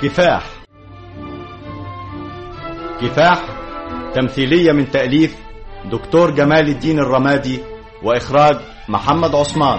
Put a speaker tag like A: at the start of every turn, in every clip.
A: كفاح كفاح تمثيلية من تأليف دكتور جمال الدين الرمادي وإخراج محمد عثمان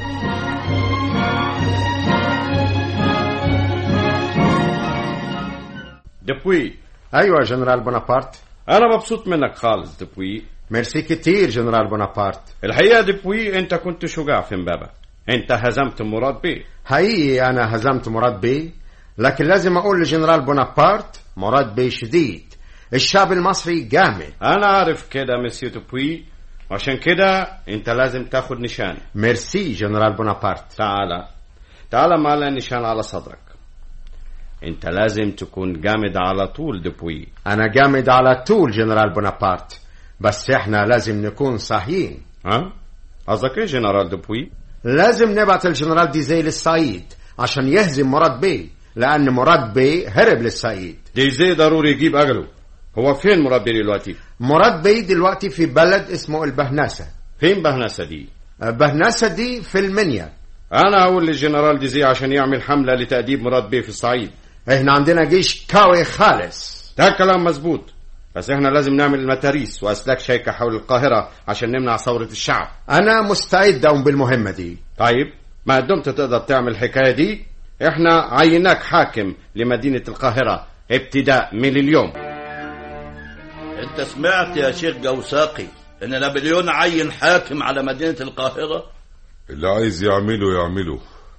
B: دبوي
C: ايوه يا جنرال بونابرت
B: انا مبسوط منك خالص دبوي
C: ميرسي كتير جنرال بونابرت
B: الحقيقه دبوي انت كنت شجاع في امبابه انت هزمت مراد بيه
C: حقيقي انا هزمت مراد بيه لكن لازم اقول لجنرال بونابرت مراد بيه شديد الشعب المصري جامد
B: انا عارف كده مسيو دبوي وعشان كده انت لازم تاخد نشان
C: ميرسي جنرال بونابرت
B: تعالى تعالى معلق نشان على صدرك انت لازم تكون جامد على طول دبوي
C: انا جامد على طول جنرال بونابرت بس احنا لازم نكون صحيين
B: ها قصدك ايه جنرال دبوي
C: لازم نبعت الجنرال ديزي للصعيد عشان يهزم مراد بيه لان مراد بيه هرب للصعيد
B: ديزي ضروري يجيب اجله هو فين مراد بيه دلوقتي
C: مراد بيه دلوقتي في بلد اسمه البهناسة
B: فين بهنسة دي
C: بهناسة دي في المنيا
B: انا هقول للجنرال ديزي عشان يعمل حملة لتأديب مراد بيه في الصعيد
C: احنا عندنا جيش قوي خالص
B: ده كلام مظبوط بس احنا لازم نعمل متاريس واسلاك شيكة حول القاهرة عشان نمنع ثورة الشعب
C: انا مستعد اقوم بالمهمة دي
B: طيب ما دمت تقدر تعمل الحكاية دي احنا عيناك حاكم لمدينة القاهرة ابتداء من اليوم
D: انت سمعت يا شيخ جوساقي ان نابليون عين حاكم على مدينة القاهرة
E: اللي عايز يعمله يعمله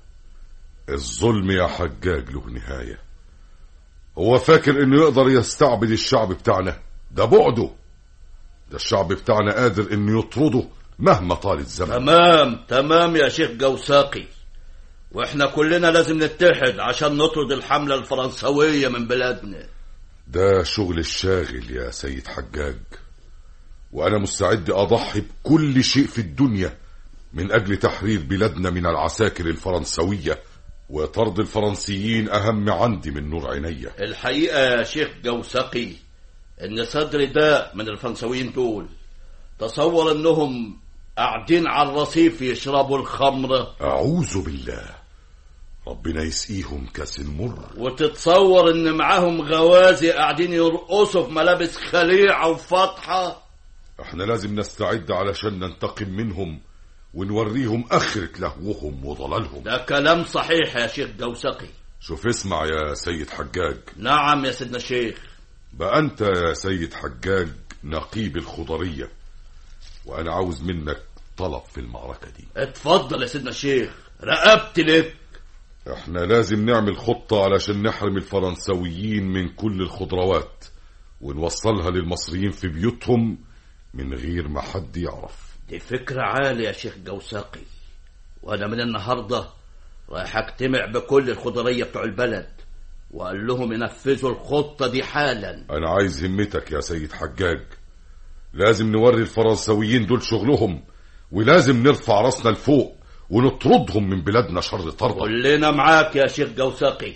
E: الظلم يا حجاج له نهاية هو فاكر انه يقدر يستعبد الشعب بتاعنا ده بعده ده الشعب بتاعنا قادر انه يطرده مهما طال الزمن
D: تمام تمام يا شيخ جوساقي واحنا كلنا لازم نتحد عشان نطرد الحملة الفرنسوية من بلادنا
E: ده شغل الشاغل يا سيد حجاج وانا مستعد اضحي بكل شيء في الدنيا من اجل تحرير بلادنا من العساكر الفرنسوية وطرد الفرنسيين اهم عندي من نور عينيا
D: الحقيقة يا شيخ جوسقي ان صدري ده من الفرنسويين دول تصور انهم قاعدين على الرصيف يشربوا الخمرة
E: اعوذ بالله ربنا يسقيهم كاس المر
D: وتتصور ان معاهم غوازي قاعدين يرقصوا في ملابس خليعة وفاضحة
E: احنا لازم نستعد علشان ننتقم منهم ونوريهم اخرة لهوهم وضلالهم
D: ده كلام صحيح يا شيخ جوسقي
E: شوف اسمع يا سيد حجاج
D: نعم يا سيدنا الشيخ
E: بقى انت يا سيد حجاج نقيب الخضرية وانا عاوز منك طلب في المعركة دي
D: اتفضل يا سيدنا الشيخ رقبتي لك
E: احنا لازم نعمل خطة علشان نحرم الفرنسويين من كل الخضروات ونوصلها للمصريين في بيوتهم من غير ما حد يعرف
D: دي فكرة عالية يا شيخ جوساقي وانا من النهاردة رايح اجتمع بكل الخضرية بتوع البلد وقال لهم ينفذوا الخطة دي حالا
E: انا عايز همتك يا سيد حجاج لازم نوري الفرنسويين دول شغلهم ولازم نرفع راسنا لفوق ونطردهم من بلادنا شر طردة
D: كلنا معاك يا شيخ جوساقي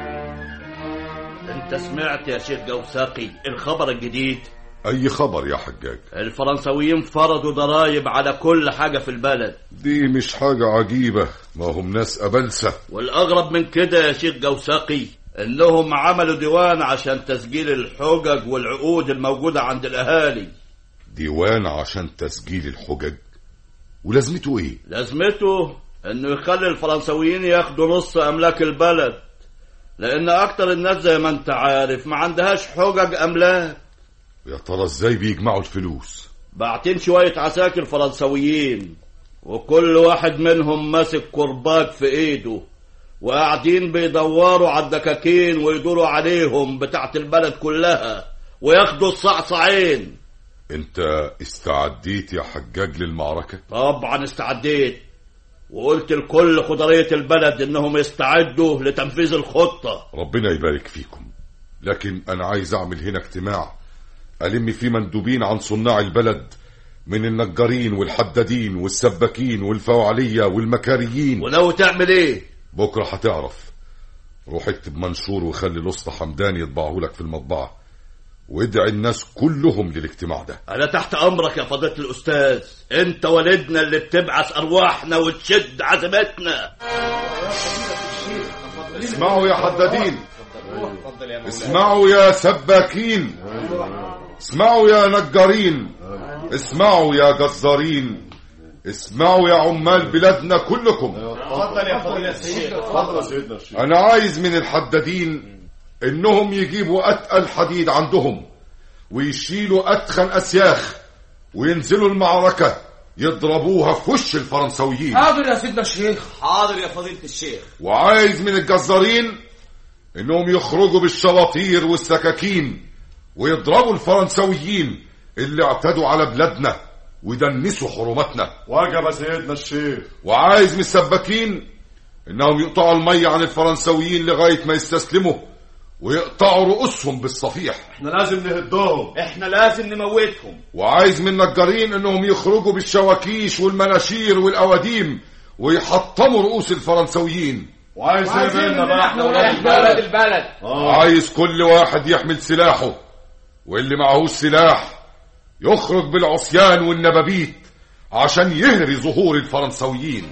D: انت سمعت يا شيخ جوساقي الخبر الجديد
E: اي خبر يا حجاج
D: الفرنسويين فرضوا ضرائب على كل حاجة في البلد
E: دي مش حاجة عجيبة ما هم ناس أبلسة
D: والأغرب من كده يا شيخ جوساقي إنهم عملوا ديوان عشان تسجيل الحجج والعقود الموجودة عند الأهالي
E: ديوان عشان تسجيل الحجج ولازمته ايه
D: لازمته إنه يخلي الفرنسويين ياخدوا نص أملاك البلد لأن أكتر الناس زي ما أنت عارف ما عندهاش حجج أملاك
E: يا ترى ازاي بيجمعوا الفلوس
D: بعتين شوية عساكر فرنسويين وكل واحد منهم ماسك كرباج في ايده وقاعدين بيدوروا على الدكاكين ويدوروا عليهم بتاعت البلد كلها وياخدوا الصعصعين
E: انت استعديت يا حجاج للمعركة
D: طبعا استعديت وقلت لكل خضرية البلد انهم يستعدوا لتنفيذ الخطة
E: ربنا يبارك فيكم لكن انا عايز اعمل هنا اجتماع ألم فيه مندوبين عن صناع البلد من النجارين والحدادين والسباكين والفوعلية والمكاريين
D: ولو تعمل ايه
E: بكرة هتعرف روح اكتب منشور وخلي الاسطى حمدان يطبعه لك في المطبعة وادعي الناس كلهم للاجتماع ده
D: انا تحت امرك يا فضيلة الاستاذ انت والدنا اللي بتبعث ارواحنا وتشد عزمتنا
E: اسمعوا يا حدادين اسمعوا يا سباكين اسمعوا يا نجارين اسمعوا يا جزارين اسمعوا يا عمال بلادنا كلكم
A: اتفضل يا فضيلة الشيخ
E: انا عايز من الحدادين انهم يجيبوا اتقل حديد عندهم ويشيلوا اتخن اسياخ وينزلوا المعركة يضربوها في وش الفرنسويين
F: حاضر يا سيدنا الشيخ
A: حاضر يا فضيلة الشيخ
E: وعايز من الجزارين انهم يخرجوا بالشواطير والسكاكين ويضربوا الفرنسويين اللي اعتدوا على بلادنا ودنسوا حرماتنا
G: وجب سيدنا الشيخ
E: وعايز من السباكين انهم يقطعوا المية عن الفرنسويين لغاية ما يستسلموا ويقطعوا رؤوسهم بالصفيح
G: احنا لازم نهدهم
A: احنا لازم نموتهم
E: وعايز من النجارين انهم يخرجوا بالشواكيش والمناشير والاواديم ويحطموا رؤوس الفرنسويين
G: وعايز يبيننا بقى احنا
F: ولاد بلد البلد
E: عايز كل واحد يحمل سلاحه واللي معهوش سلاح يخرج بالعصيان والنبابيت عشان يهري ظهور الفرنسويين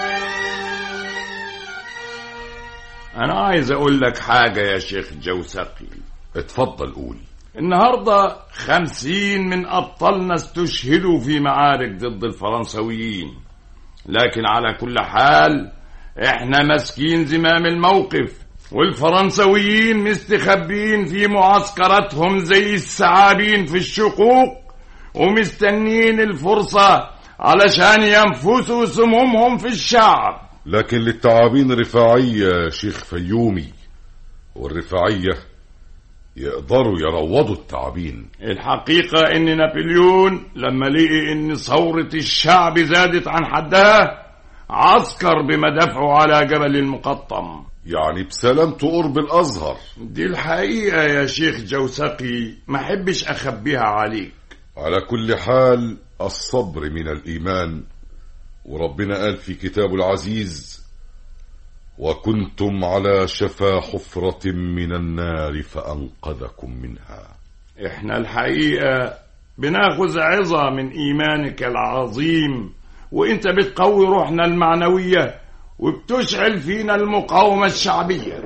H: أنا عايز أقول لك حاجة يا شيخ جوسقي
E: اتفضل قول
H: النهاردة خمسين من أبطالنا استشهدوا في معارك ضد الفرنسويين لكن على كل حال احنا ماسكين زمام الموقف والفرنسويين مستخبين في معسكراتهم زي الثعابين في الشقوق ومستنين الفرصة علشان ينفسوا سمومهم في الشعب
E: لكن للتعابين رفاعية يا شيخ فيومي والرفاعية يقدروا يروضوا التعابين
H: الحقيقة ان نابليون لما لقي ان ثورة الشعب زادت عن حدها عسكر بمدافعه على جبل المقطم
E: يعني بسلامته قرب الأزهر
H: دي الحقيقة يا شيخ جوسقي ما حبش أخبيها عليك
E: على كل حال الصبر من الإيمان وربنا قال في كتابه العزيز وكنتم على شفا حفرة من النار فأنقذكم منها
H: احنا الحقيقة بناخذ عظة من إيمانك العظيم وانت بتقوي روحنا المعنوية وبتشعل فينا المقاومة الشعبية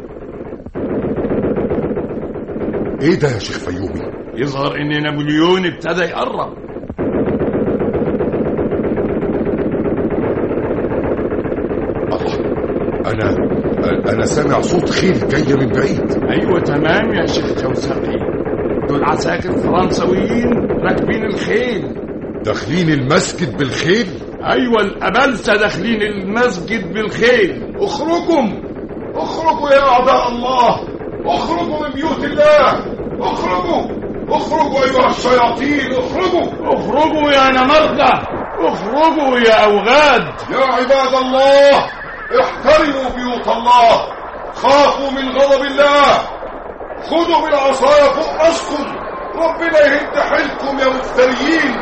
E: ايه ده يا شيخ فيومي
H: يظهر ان نابليون ابتدى يقرب
E: الله انا انا سامع صوت خيل جايه من بعيد
H: ايوه تمام يا شيخ جوسقي دول عساكر فرنسويين راكبين الخيل
E: داخلين المسجد بالخيل
H: ايوه الابلسه داخلين المسجد بالخيل
E: اخرجوا اخرجوا يا اعداء الله اخرجوا من بيوت الله اخرجوا اخرجوا ايها الشياطين اخرجوا
H: اخرجوا يا نمردة اخرجوا يا اوغاد
E: يا عباد الله احترموا بيوت الله خافوا من غضب الله خذوا بالعصايا فوق راسكم ربنا يهد حيلكم يا مفتريين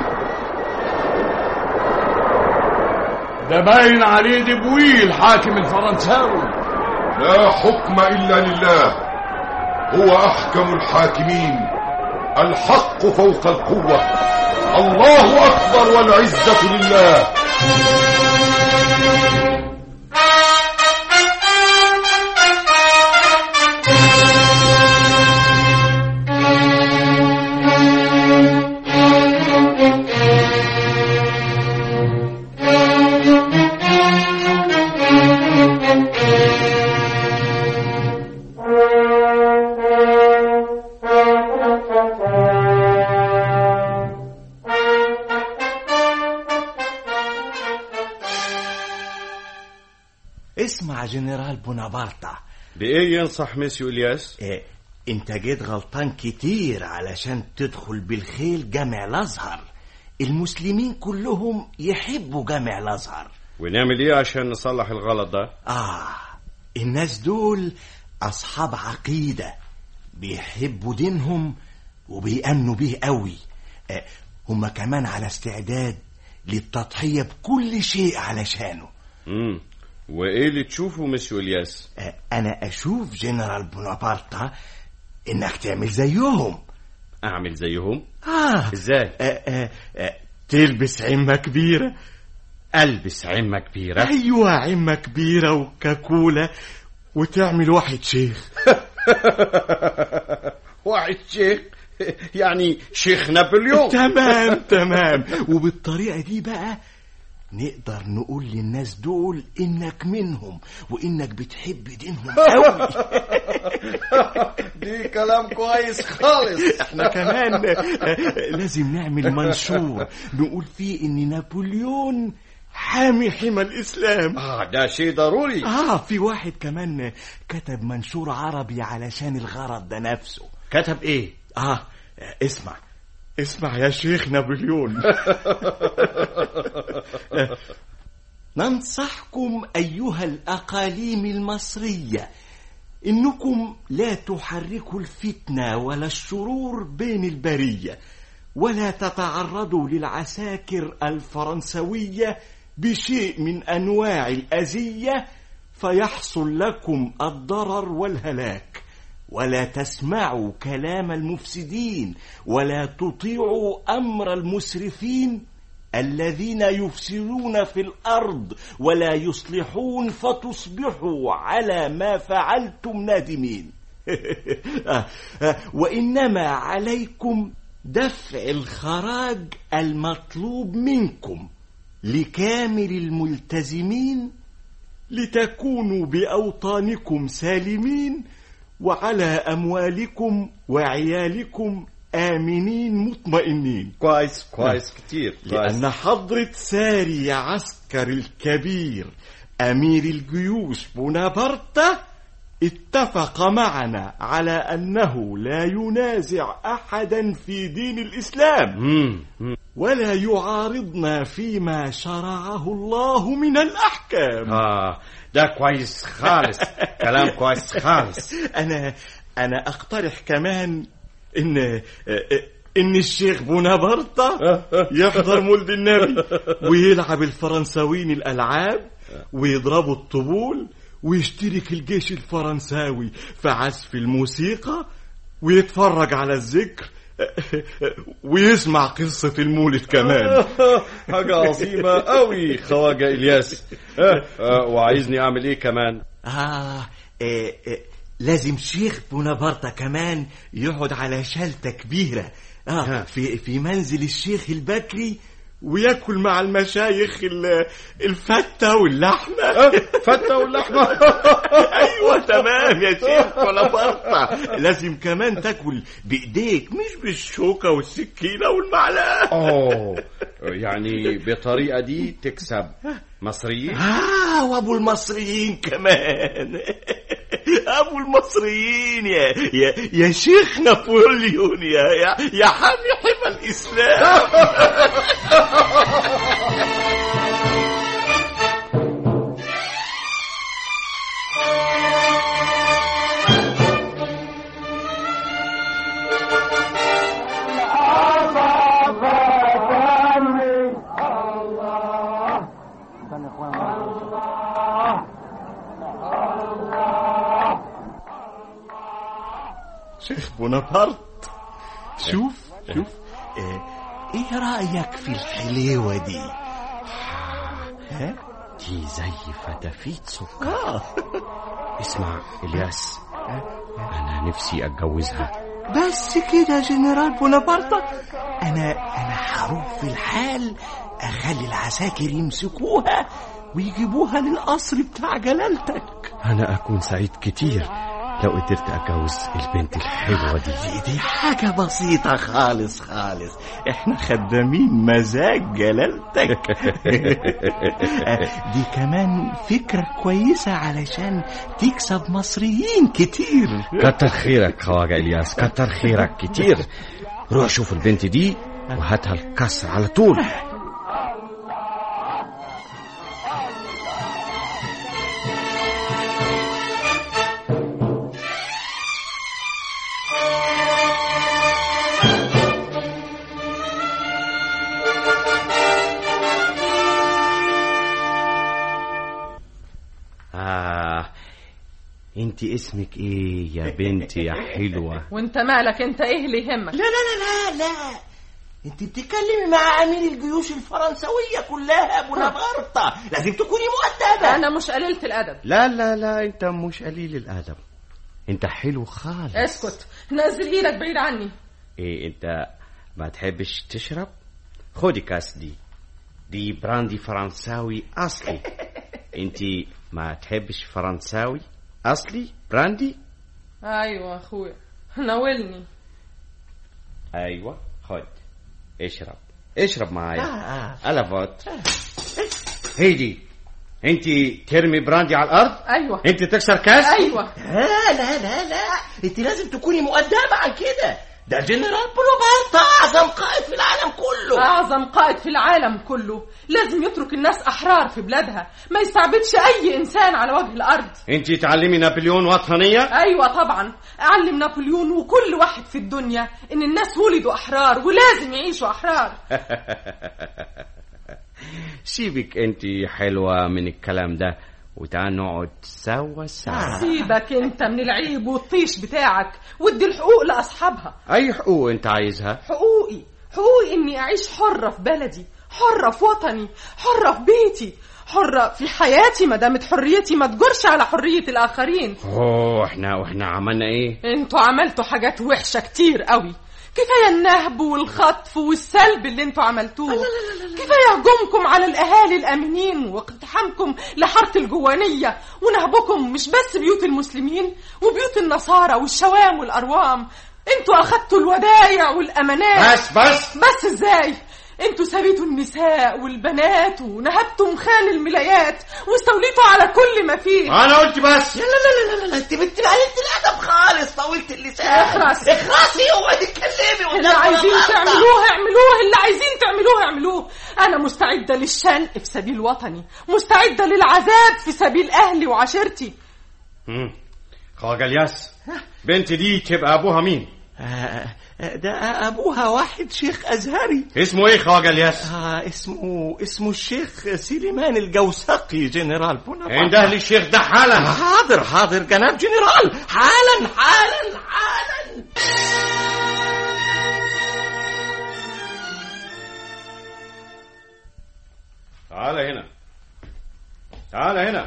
H: ده باين عليه دبوي الحاكم الفرنساوي
E: لا حكم الا لله هو احكم الحاكمين الحق فوق القوه الله اكبر والعزه لله
I: اسمع جنرال بونابرتا
B: بإيه ينصح ميسيو إلياس؟
I: إيه انت جيت غلطان كتير علشان تدخل بالخيل جامع الازهر المسلمين كلهم يحبوا جامع الازهر
B: ونعمل إيه عشان نصلح الغلط ده؟
I: اه الناس دول اصحاب عقيدة بيحبوا دينهم وبيأمنوا بيه قوي آه هما كمان على استعداد للتضحية بكل شيء علشانه
B: امم وإيه اللي تشوفه ميسيو إلياس؟
I: آه انا اشوف جنرال بونابرتا انك تعمل زيهم
B: أعمل زيهم؟
I: اه
B: إزاي؟
I: آه آه آه تلبس عمة كبيرة
B: ألبس عمة كبيرة
I: ايوه عمة كبيرة وكاكولة وتعمل واحد شيخ
B: واحد شيخ يعني شيخ نابليون
I: تمام تمام وبالطريقة دي بقى نقدر نقول للناس دول انك منهم وانك بتحب دينهم قوي
B: دي كلام كويس خالص
I: احنا كمان لازم نعمل منشور نقول فيه ان نابليون حامي حمى الاسلام
B: اه ده شيء ضروري
I: اه في واحد كمان كتب منشور عربي علشان الغرض ده نفسه
B: كتب ايه
I: اه اسمع اسمع يا شيخ نابليون ننصحكم أيها الأقاليم المصرية إنكم لا تحركوا الفتنة ولا الشرور بين البرية ولا تتعرضوا للعساكر الفرنسوية بشيء من أنواع الأذية فيحصل لكم الضرر والهلاك ولا تسمعوا كلام المفسدين ولا تطيعوا امر المسرفين الذين يفسدون في الارض ولا يصلحون فتصبحوا على ما فعلتم نادمين وانما عليكم دفع الخراج المطلوب منكم لكامل الملتزمين لتكونوا باوطانكم سالمين وعلى أموالكم وعيالكم آمنين مطمئنين
B: كويس كويس كتير كويس
I: لأن حضرة ساري عسكر الكبير أمير الجيوش بونابرتا اتفق معنا على أنه لا ينازع أحدا في دين الإسلام
B: مم. مم.
I: ولا يعارضنا فيما شرعه الله من الأحكام
B: اه ده كويس خالص كلام كويس خالص
I: انا انا اقترح كمان ان ان الشيخ بونابرتا يحضر مولد النبي ويلعب الفرنساويين الالعاب ويضربوا الطبول ويشترك الجيش الفرنساوي في عزف الموسيقى ويتفرج على الذكر ويسمع قصة المولد كمان
B: حاجة عظيمة قوي خواجة إلياس آه. آه. وعايزني أعمل إيه كمان
I: آه, آه, آه لازم شيخ بونابرتا كمان يقعد على شلتة كبيرة آه في في منزل الشيخ البكري وياكل مع المشايخ الفتة واللحمة
B: فتة واللحمة
I: ايوه تمام يا شيخ بونابرتا لازم كمان تاكل بايديك مش بالشوكة والسكينة والمعلقة
B: اوه يعني بالطريقة دي تكسب مصريين
I: اه وابو المصريين كمان ابو المصريين يا يا يا شيخ نابليون يا يا, يا حامي حمى الاسلام شيخ بونابرت شوف شوف اه ايه رأيك في الحليوة دي
B: ها دي زي فتافيت سكر
I: آه.
B: اسمع الياس انا نفسي اتجوزها
I: بس كده يا جنرال بونابرتا انا انا هروح في الحال اخلي العساكر يمسكوها ويجيبوها للقصر بتاع جلالتك
B: انا اكون سعيد كتير لو قدرت اتجوز البنت الحلوه دي
I: دي, دي حاجة بسيطة خالص خالص احنا خدامين مزاج جلالتك دي كمان فكرة كويسة علشان تكسب مصريين كتير
B: كتر خيرك خواجة الياس كتر خيرك كتير روح شوف البنت دي وهاتها الكسر على طول آه انت اسمك ايه يا بنتي يا حلوة
J: وانت مالك انت ايه اللي يهمك
I: لا لا لا لا لا انت بتتكلمي مع امير الجيوش الفرنسويه كلها ابو نبارتا لازم تكوني مؤدبه
J: انا مش قليلة الادب
B: لا لا لا انت مش قليل الادب انت حلو خالص
J: اسكت نزل ايدك بعيد عني
B: ايه انت ما تحبش تشرب خدي كاس دي دي براندي فرنساوي اصلي انت ما تحبش فرنساوي اصلي براندي
J: ايوه اخويا ناولني
B: ايوه خد اشرب اشرب معايا
I: آه.
B: الافوت هيدي انت ترمي براندي على الارض
J: ايوه
B: انت تكسر كاس
J: ايوه
I: لا لا لا لا انت لازم تكوني مؤدبة عن كده ده جنرال بونابرت اعظم قائد في العالم كله
J: اعظم قائد في العالم كله لازم يترك الناس احرار في بلادها ما يستعبدش اي انسان على وجه الارض
B: انت تعلمي نابليون وطنيه
J: ايوه طبعا اعلم نابليون وكل واحد في الدنيا ان الناس ولدوا احرار ولازم يعيشوا احرار
B: سيبك انت حلوه من الكلام ده وتعال نقعد سوا سوا
J: سيبك انت من العيب والطيش بتاعك وادي الحقوق لاصحابها
B: اي حقوق انت عايزها
J: حقوقي حقوقي اني اعيش حرة في بلدي حرة في وطني حرة في بيتي حرة في حياتي ما دامت حريتي ما تجرش على حرية الآخرين
B: اوه احنا واحنا عملنا ايه
J: انتوا عملتوا حاجات وحشة كتير قوي كفاية النهب والخطف والسلب اللي انتوا عملتوه كفاية هجومكم على الأهالي الآمنين واقتحامكم لحارة الجوانية ونهبكم مش بس بيوت المسلمين وبيوت النصارى والشوام والأروام انتوا أخدتوا الودايع والأمانات
B: بس بس
J: بس ازاي انتوا سبيتوا النساء والبنات ونهبتوا مخال الملايات واستوليتوا على كل ما فيه
B: انا قلت بس
I: لا لا لا لا لا انت بنت قليلة الادب خالص طولت اللسان
J: اخرس.
I: اخرسي اوعي تتكلمي قدام
J: اللي عايزين
I: بونابرت.
J: تعملوه اعملوه اللي عايزين تعملوه اعملوه انا مستعدة للشنق في سبيل وطني مستعدة للعذاب في سبيل اهلي وعشيرتي
B: مم. خواجه الياس بنت دي تبقى ابوها مين
I: آه، آه، ده ابوها واحد شيخ ازهري
B: اسمه ايه خواجه الياس
I: آه اسمه اسمه الشيخ سليمان الجوسقي جنرال بونابرت
B: عنده لي الشيخ ده حالا
I: حاضر حاضر جناب جنرال حالا حالا حالا
B: تعال هنا تعال هنا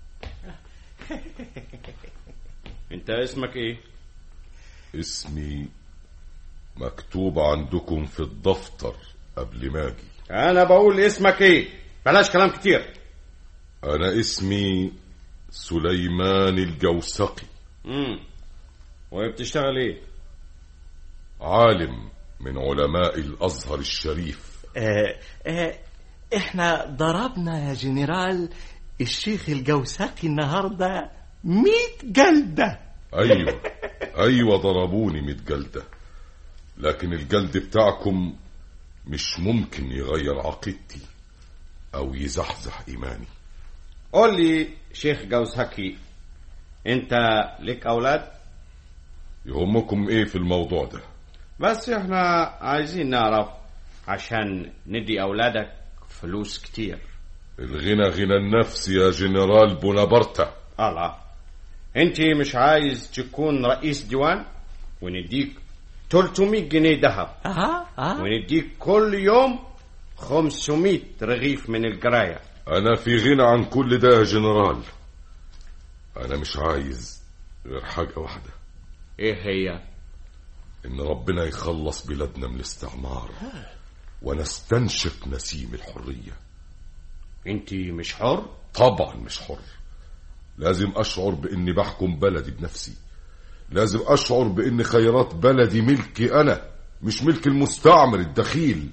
B: انت اسمك ايه
E: اسمي مكتوب عندكم في الدفتر قبل ما اجي
B: انا بقول اسمك ايه بلاش كلام كتير
E: انا اسمي سليمان الجوسقي
B: امم وبتشتغل ايه
E: عالم من علماء الازهر الشريف
I: آه آه احنا ضربنا يا جنرال الشيخ الجوسقي النهارده 100 جلده
E: ايوه ايوه ضربوني ميت جلده لكن الجلد بتاعكم مش ممكن يغير عقيدتي او يزحزح ايماني
B: قول لي شيخ جوزهكي انت لك اولاد
E: يهمكم ايه في الموضوع ده
B: بس احنا عايزين نعرف عشان ندي اولادك فلوس كتير
E: الغنى غنى النفس يا جنرال بونابرتا
B: الله انت مش عايز تكون رئيس ديوان ونديك 300 جنيه ذهب
I: اه اه
B: ونديك كل يوم 500 رغيف من القرايه
E: انا في غنى عن كل ده يا جنرال انا مش عايز غير حاجة واحدة
B: ايه هي
E: ان ربنا يخلص بلادنا من الاستعمار ونستنشق نسيم الحرية
B: انت مش حر
E: طبعا مش حر لازم اشعر باني بحكم بلدي بنفسي لازم اشعر بان خيرات بلدي ملكي انا مش ملك المستعمر الدخيل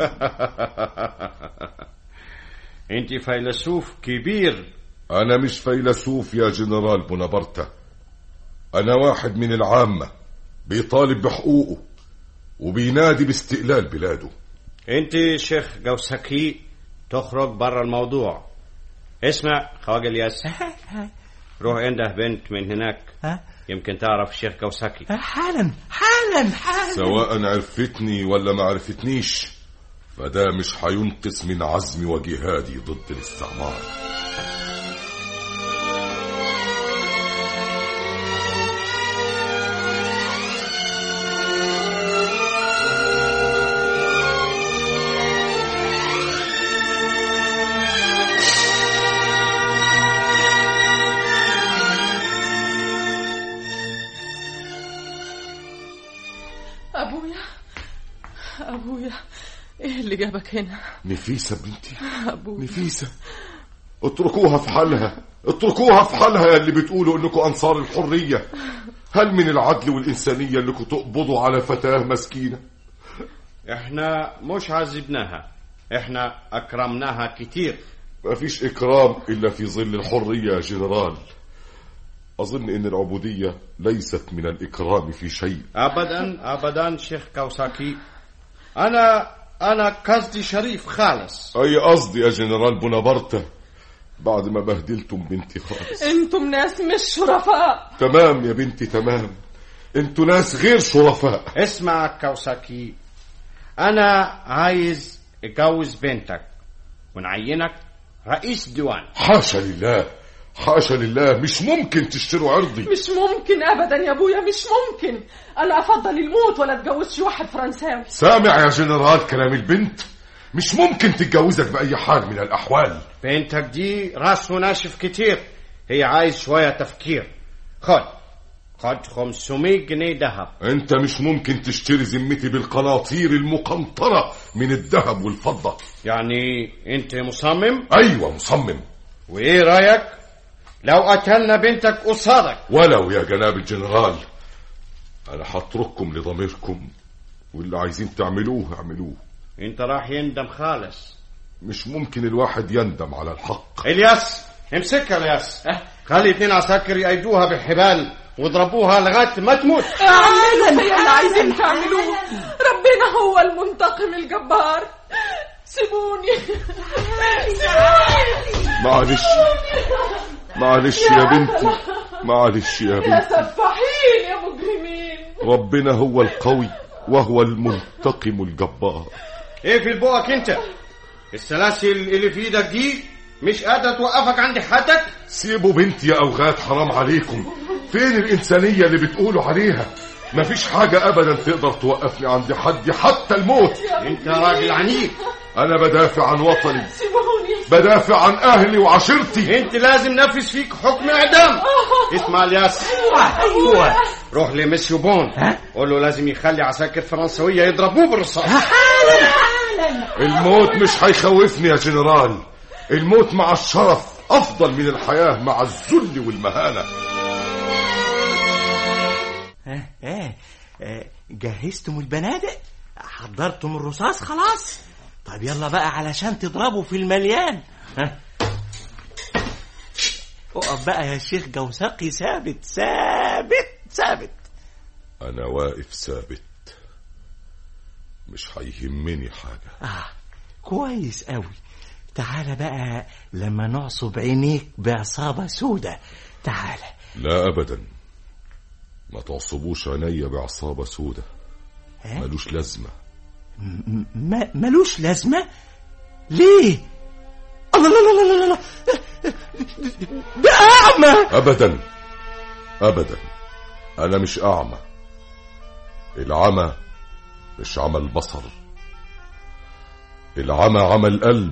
B: انت فيلسوف كبير
E: انا مش فيلسوف يا جنرال بونابرتا انا واحد من العامة بيطالب بحقوقه وبينادي باستقلال بلاده
B: انت شيخ جوسكي تخرج برا الموضوع اسمع خواجه الياس روح انده بنت من هناك
I: ها؟
B: يمكن تعرف الشيخ جوسكي
I: حالا حالا حالا
E: سواء عرفتني ولا ما عرفتنيش فده مش هينقص من عزمي وجهادي ضد الاستعمار
J: ابويا ابويا ايه اللي جابك هنا
E: نفيسة بنتي
J: ابويا
E: نفيسة اتركوها في حالها اتركوها في حالها يا اللي بتقولوا انكم انصار الحرية هل من العدل والإنسانية انكم تقبضوا على فتاة مسكينة
B: احنا مش عذبناها احنا اكرمناها كتير
E: ما فيش إكرام إلا في ظل الحرية يا جنرال أظن أن العبودية ليست من الإكرام في شيء
B: ابدا ابدا شيخ كوساكي انا انا قصدي شريف خالص
E: أي قصدي يا جنرال بونابرتا بعد ما بهدلتم بنتي خالص
J: انتم ناس مش شرفاء
E: تمام يا بنتي تمام انتوا ناس غير شرفاء
B: اسمع كوساكي انا عايز اتجوز بنتك ونعينك رئيس ديوان
E: حاشا لله حاشا لله مش ممكن تشتروا عرضي
J: مش ممكن ابدا يا ابويا مش ممكن انا افضل الموت ولا اتجوزش واحد فرنساوي
E: سامع يا جنرال كلام البنت مش ممكن تتجوزك بأي حال من الأحوال
B: بنتك دي راسه ناشف كتير هي عايز شوية تفكير خد خد 500 جنيه ذهب
E: انت مش ممكن تشتري ذمتي بالقناطير المقنطرة من الذهب والفضة
B: يعني انت مصمم
E: ايوه مصمم
B: وايه رايك لو قتلنا بنتك قصادك
E: ولو يا جناب الجنرال انا هترككم لضميركم واللي عايزين تعملوه اعملوه
B: انت راح يندم خالص
E: مش ممكن الواحد يندم على الحق
B: الياس امسكها الياس خلي اتنين عساكر يأيدوها بالحبال واضربوها لغايه ما تموت
J: اعملوا هي اللي عايزين تعملوه ربنا هو المنتقم الجبار سيبوني سيبوني
E: معلش معلش يا بنتي معلش يا
J: يا
E: بنتي
J: سفاحين يا مجرمين
E: ربنا هو القوي وهو المنتقم الجبار
B: ايه في بقك انت السلاسل اللي في ايدك دي مش قادره توقفك عند حدك
E: سيبوا بنتي يا اوغاد حرام عليكم فين الانسانيه اللي بتقولوا عليها مفيش حاجه ابدا تقدر توقفني عند حد حتى الموت
B: انت راجل عنيف
E: انا بدافع عن وطني
J: سيبوني
E: بدافع عن اهلي وعشيرتي
B: انت لازم نفذ فيك حكم اعدام اسمع الياس
I: ايوه
B: روح لمسيو بون قول له لازم يخلي عساكر فرنسويه يضربوه بالرصاص
E: الموت مش هيخوفني يا جنرال الموت مع الشرف افضل من الحياه مع الذل والمهانه
I: ها ها آه، جهزتم البنادق حضرتم الرصاص خلاص طيب يلا بقى علشان تضربوا في المليان ها اقف بقى يا شيخ جوسقي ثابت ثابت ثابت
E: انا واقف ثابت مش هيهمني حاجه
I: آه كويس قوي تعالى بقى لما نعصب عينيك بعصابة سودة تعالى
E: لا ابدا ما تعصبوش عينيا بعصابه سودة
I: ها؟
E: ملوش لازمه
I: م- ما ملوش لازمة ليه الله لا لا لا لا لا ده أعمى
E: ابدا ابدا انا مش اعمى العمى مش عمى البصر العمى عمى القلب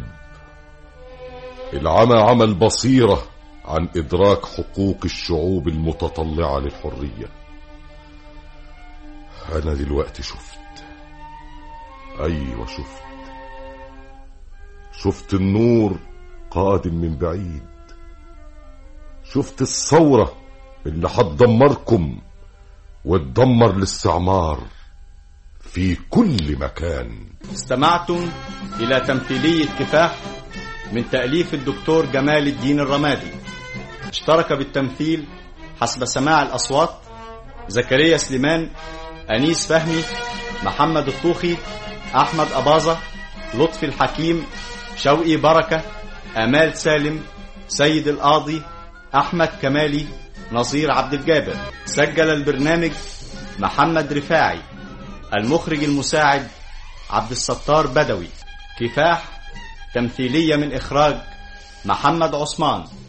E: العمى عمى البصيره عن ادراك حقوق الشعوب المتطلعه للحريه انا دلوقتي شفت ايوه شفت شفت النور قادم من بعيد شفت الثورة اللي هتدمركم وتدمر الاستعمار في كل مكان
A: استمعتم إلى تمثيلية كفاح من تأليف الدكتور جمال الدين الرمادي اشترك بالتمثيل حسب سماع الأصوات زكريا سليمان أنيس فهمي محمد الطوخي أحمد أباظة لطفي الحكيم شوقي بركة أمال سالم سيد القاضي أحمد كمالي نصير عبد الجابر سجل البرنامج محمد رفاعي المخرج المساعد عبد الستار بدوي كفاح تمثيلية من إخراج محمد عثمان